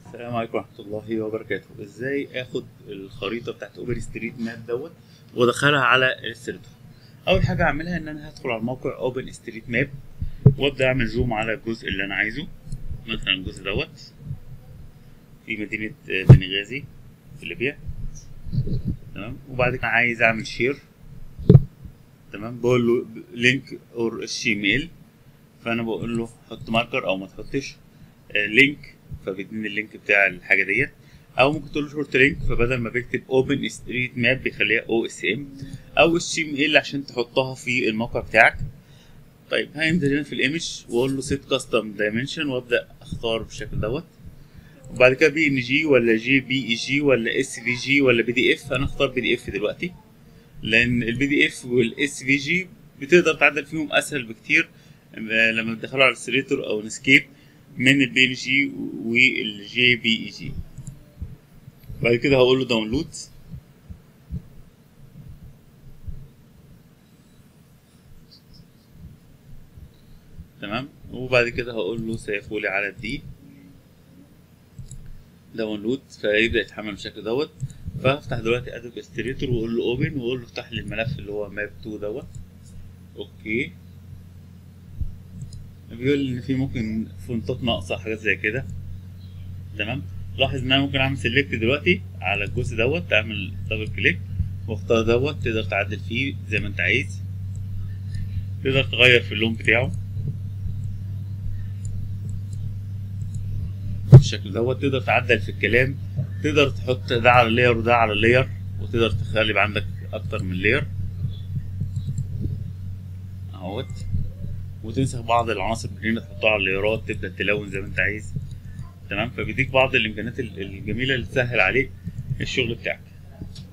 السلام عليكم ورحمة الله وبركاته ازاي اخد الخريطة بتاعت اوبن ستريت ماب دوت وادخلها على السيرفر اول حاجة اعملها ان انا هدخل على الموقع اوبن ستريت ماب وابدا اعمل زوم على الجزء اللي انا عايزه مثلا الجزء دوت في مدينة بنغازي في ليبيا تمام وبعد كده عايز اعمل شير تمام بقول له لينك اور اتش فانا بقول له حط ماركر او ما تحطش آه، لينك فبيديني اللينك بتاع الحاجه ديت او ممكن تقول له شورت لينك فبدل ما بيكتب اوبن ستريت ماب بيخليها او اس ام او اتش ام ال عشان تحطها في الموقع بتاعك طيب هينزل هنا في الايمج واقول له سيت كاستم دايمنشن وابدا اختار بالشكل دوت وبعد كده بي ان جي ولا جي بي اي جي ولا اس في جي ولا بي دي اف انا اختار بي دي اف دلوقتي لان البي دي اف والاس في جي بتقدر تعدل فيهم اسهل بكتير آه، لما تدخلوا على الستريتور او نسكيب من البي ان جي والجي بي اي جي بعد كده هقول له داونلود تمام وبعد كده هقول له سيفولي على الدي داونلود فيبدا يتحمل بالشكل دوت فافتح دلوقتي ادوب ستريتور واقول له اوبن واقول له افتح لي الملف اللي هو ماب 2 دوت اوكي بيقول لي ان في ممكن فونتات ناقصه حاجات زي كده تمام لاحظ ان انا ممكن اعمل سيلكت دلوقتي على الجزء دوت اعمل دبل كليك واختار دوت تقدر تعدل فيه زي ما انت عايز تقدر تغير في اللون بتاعه بالشكل دوت تقدر تعدل في الكلام تقدر تحط ده على لاير وده على لاير وتقدر تخلي يبقى عندك اكتر من لاير اهوت وتنسخ بعض العناصر من هنا تحطها على اللايرات تبدا تلون زي ما انت عايز تمام فبيديك بعض الامكانيات ال- الجميله اللي تسهل عليك الشغل بتاعك